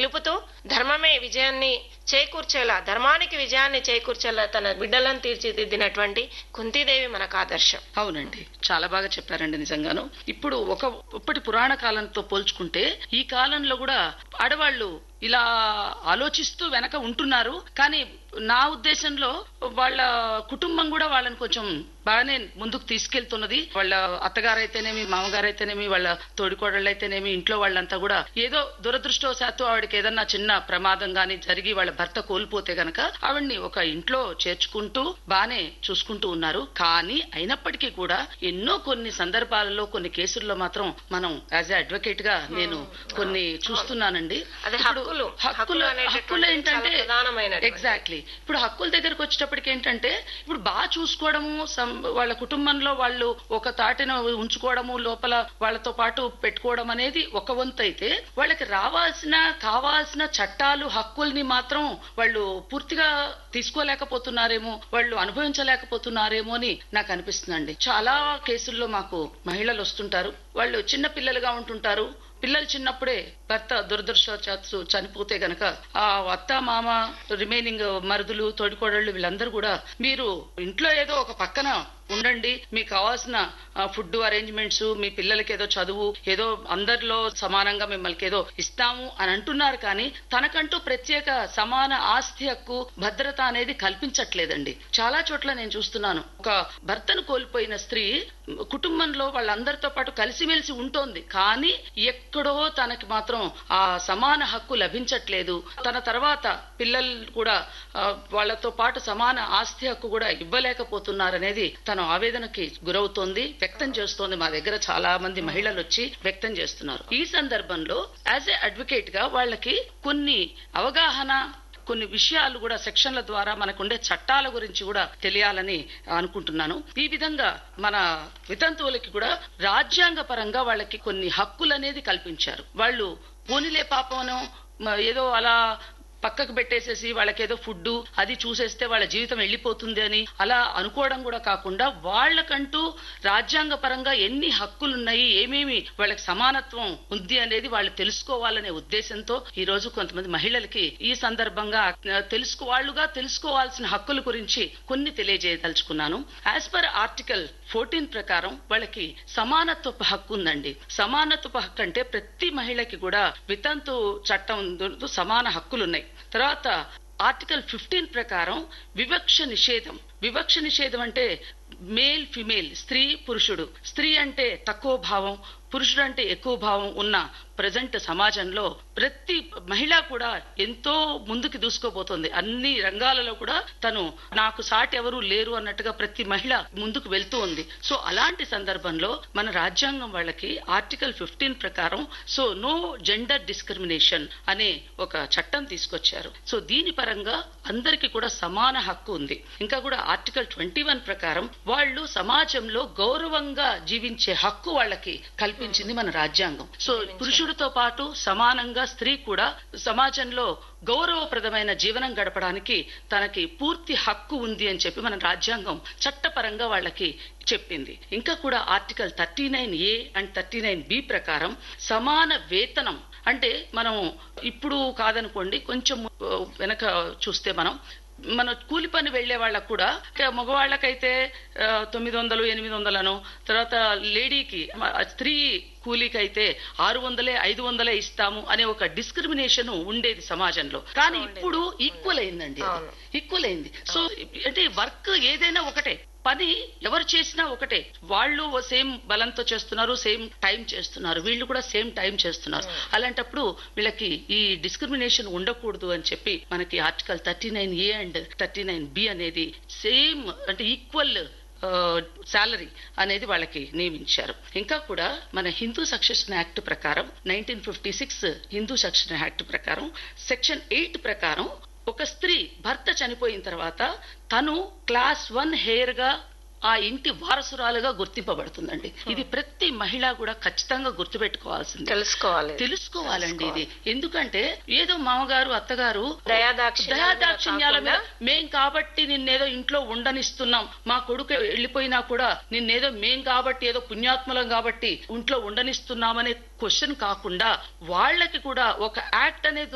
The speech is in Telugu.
నిలుపుతూ ధర్మమే విజయాన్ని చేకూర్చేలా ధర్మానికి విజయాన్ని చేకూర్చేలా తన బిడ్డలను తీర్చిదిద్దినటువంటి కుంతీదేవి మనకు ఆదర్శం అవునండి చాలా బాగా చెప్పారండి నిజంగాను ఇప్పుడు ఒక ఇప్పటి పురాణ కాలంతో పోల్చుకుంటే ఈ కాలంలో కూడా ఆడవాళ్ళు ఇలా ఆలోచిస్తూ వెనక ఉంటున్నారు కానీ నా ఉద్దేశంలో వాళ్ళ కుటుంబం కూడా వాళ్ళని కొంచెం బాగానే ముందుకు తీసుకెళ్తున్నది వాళ్ళ అత్తగారైతేనేమి మామగారైతేనేమి వాళ్ళ తోడికోడళ్ళు అయితేనేమి ఇంట్లో వాళ్ళంతా కూడా ఏదో దురదృష్టవశాత్తు ఆవిడకి ఏదన్నా చిన్న ప్రమాదం గాని జరిగి వాళ్ళ భర్త కోల్పోతే గనక ఆవిడ్ని ఒక ఇంట్లో చేర్చుకుంటూ బానే చూసుకుంటూ ఉన్నారు కానీ అయినప్పటికీ కూడా ఎన్నో కొన్ని సందర్భాలలో కొన్ని కేసుల్లో మాత్రం మనం యాజ్ అడ్వకేట్ గా నేను కొన్ని చూస్తున్నానండి అదే ఇప్పుడు హక్కులు. హక్కులు హక్కులు అనేటటువంటిది హక్కులు ఏంటంటే చాలా ప్రధానమైనటువంటిది. ఎగ్జాక్ట్లీ ఇప్పుడు హక్కుల దగ్గరకు వచ్చేటప్పటికి ఏంటంటే ఇప్పుడు బాగా చూసుకోవడము సం- వాళ్ళ కుటుంబంలో వాళ్ళు ఒక తాటిన ఉంచుకోవడము లోపల వాళ్ళతో పాటు పెట్టుకోవడం అనేది ఒక వంతు అయితే వాళ్ళకి రావాల్సిన కావాల్సిన చట్టాలు హక్కుల్ని మాత్రం వాళ్ళు పూర్తిగా తీసుకోలేకపోతున్నారేమో వాళ్ళు అనుభవించలేకపోతున్నారేమో అని నాకు అనిపిస్తుందండి చాలా కేసుల్లో మాకు మహిళలు వస్తుంటారు వాళ్ళు చిన్న పిల్లలుగా ఉంటుంటారు పిల్లలు చిన్నప్పుడే భర్త దురదృష్టవశాత్తు చనిపోతే గనక ఆ అత్త మామ రిమైనింగ్ మరుదులు తోడికోడళ్ళు వీళ్ళందరూ కూడా మీరు ఇంట్లో ఏదో ఒక పక్కన ఉండండి మీకు కావాల్సిన ఫుడ్ అరేంజ్మెంట్స్ మీ పిల్లలకి ఏదో చదువు ఏదో అందరిలో సమానంగా మిమ్మల్ని ఏదో ఇస్తాము అని అంటున్నారు కానీ తనకంటూ ప్రత్యేక సమాన ఆస్తి హక్కు భద్రత అనేది కల్పించట్లేదండి చాలా చోట్ల నేను చూస్తున్నాను ఒక భర్తను కోల్పోయిన స్త్రీ కుటుంబంలో వాళ్ళందరితో పాటు కలిసిమెలిసి ఉంటోంది కానీ ఎక్కడో తనకి మాత్రం ఆ సమాన హక్కు లభించట్లేదు తన తర్వాత పిల్లలు కూడా ఆ, వాళ్ళతో పాటు సమాన ఆస్తి హక్కు కూడా ఇవ్వలేకపోతున్నారనేది తన ఆవేదనకి గురవుతోంది వ్యక్తం చేస్తోంది మా దగ్గర చాలా మంది మహిళలు వచ్చి వ్యక్తం చేస్తున్నారు ఈ సందర్భంలో యాజ్ ఏ అడ్వకేట్ గా వాళ్ళకి కొన్ని అవగాహన కొన్ని విషయాలు కూడా సెక్షన్ల ద్వారా మనకుండే చట్టాల గురించి కూడా తెలియాలని అనుకుంటున్నాను ఈ విధంగా మన వితంతువులకి కూడా రాజ్యాంగ పరంగా వాళ్ళకి కొన్ని హక్కులు అనేది కల్పించారు వాళ్ళు పోనిలే పాపమనో మ- ఏదో అలా పక్కకు పెట్టేసేసి వాళ్ళకేదో ఫుడ్ అది చూసేస్తే వాళ్ళ జీవితం వెళ్ళిపోతుంది అని అలా అనుకోవడం కూడా కాకుండా వాళ్ళకంటూ రాజ్యాంగ పరంగా ఎన్ని హక్కులు ఉన్నాయి ఏమేమి వాళ్ళకి సమానత్వం ఉంది అనేది వాళ్ళు తెలుసుకోవాలనే ఉద్దేశంతో ఈ రోజు కొంతమంది మహిళలకి ఈ సందర్భంగా ఆ, తెలుసుకో వాళ్ళుగా తెలుసుకోవాల్సిన హక్కుల గురించి కొన్ని తెలియజేయదలుచుకున్నాను యాజ్ పర్ ఆర్టికల్ ఫోర్టీన్ ప్రకారం వాళ్ళకి సమానత్వపు హక్కు ఉందండి సమానత్వపు హక్కు అంటే ప్రతి మహిళకి కూడా వితంతు చట్టం దు- సమాన హక్కులు ఉన్నాయి తర్వాత ఆర్టికల్ ఫిఫ్టీన్ ప్రకారం వివక్ష నిషేధం వివక్ష నిషేధం అంటే మేల్ ఫిమేల్ స్త్రీ పురుషుడు స్త్రీ అంటే తక్కువ భావం పురుషుడు అంటే ఎక్కువ భావం ఉన్న ప్రజెంట్ సమాజంలో ప్రతి మహిళ కూడా ఎంతో ముందుకు దూసుకోబోతోంది అన్ని రంగాలలో కూడా తను నాకు సాటి ఎవరు లేరు అన్నట్టుగా ప్రతి మహిళ ముందుకు వెళ్తూ ఉంది సో అలాంటి సందర్భంలో మన రాజ్యాంగం వాళ్ళకి ఆర్టికల్ ఫిఫ్టీన్ ప్రకారం సో నో జెండర్ డిస్క్రిమినేషన్ అనే ఒక చట్టం తీసుకొచ్చారు సో దీని పరంగా అందరికీ కూడా సమాన హక్కు ఉంది ఇంకా కూడా ఆర్టికల్ ట్వంటీ వన్ ప్రకారం వాళ్ళు సమాజంలో గౌరవంగా జీవించే హక్కు వాళ్ళకి కల్పించింది మన రాజ్యాంగం సో పురుషుడితో పాటు సమానంగా స్త్రీ కూడా సమాజంలో గౌరవప్రదమైన జీవనం గడపడానికి తనకి పూర్తి హక్కు ఉంది అని చెప్పి మన రాజ్యాంగం చట్టపరంగా వాళ్ళకి చెప్పింది ఇంకా కూడా article thirty nine A and thirty nine B ప్రకారం సమాన వేతనం అంటే మనం ఇప్పుడు కాదనుకోండి కొంచెం ఆ, వెనక చూస్తే మనం మన కూలి పని వెళ్లే వాళ్ళకు కూడా ఇక మగవాళ్ళకైతే ఆ, తొమ్మిది వందలు ఎనిమిది వందలను తర్వాత లేడీకి మ- స్త్రీ కూలీకి అయితే ఆరు వందలే ఐదు వందలే ఇస్తాము అనే ఒక డిస్క్రిమినేషన్ ఉండేది సమాజంలో కానీ ఇప్పుడు ఈక్వల్ అయిందండి అవును. ఈక్వల్ అయింది సో అంటే వర్క్ ఏదైనా ఒకటే పని ఎవరు చేసినా ఒకటే వాళ్ళు సేమ్ బలంతో చేస్తున్నారు సేమ్ టైం చేస్తున్నారు వీళ్ళు కూడా సేమ్ టైం చేస్తున్నారు అలాంటప్పుడు వీళ్ళకి ఈ డిస్క్రిమినేషన్ ఉండకూడదు అని చెప్పి మనకి article thirty nine A and thirty nine B అనేది సేమ్ అంటే ఈక్వల్ శాలరీ అనేది వాళ్ళకి నియమించారు ఇంకా కూడా మన హిందూ సక్సెషన్ యాక్ట్ ప్రకారం nineteen fifty six Hindu succession act ప్రకారం సెక్షన్ ఎయిట్ ప్రకారం ఒక స్త్రీ భర్త చనిపోయిన తర్వాత తను క్లాస్ వన్ హెయిర్ గా ఆ ఇంటి వారసురాలుగా గుర్తింపబడుతుందండి ఇది ప్రతి మహిళ కూడా ఖచ్చితంగా గుర్తుపెట్టుకోవాల్సింది తెలుసుకోవాలి తెలుసుకోవాలండి ఇది ఎందుకంటే ఏదో మామగారు అత్తగారు దయాదాక్షిణ్యాల మీద దయాదాక్షిణ్యాల మీద కాకుండా మేం కాబట్టి నిన్నేదో ఇంట్లో ఉండనిస్తున్నాం మా కొడుకు వెళ్ళిపోయినా కూడా నిన్నేదో మేం కాబట్టి ఏదో పుణ్యాత్మలం కాబట్టి ఇంట్లో ఉండనిస్తున్నామనే క్వశ్చన్ కాకుండా వాళ్ళకి కూడా ఒక యాక్ట్ అనేది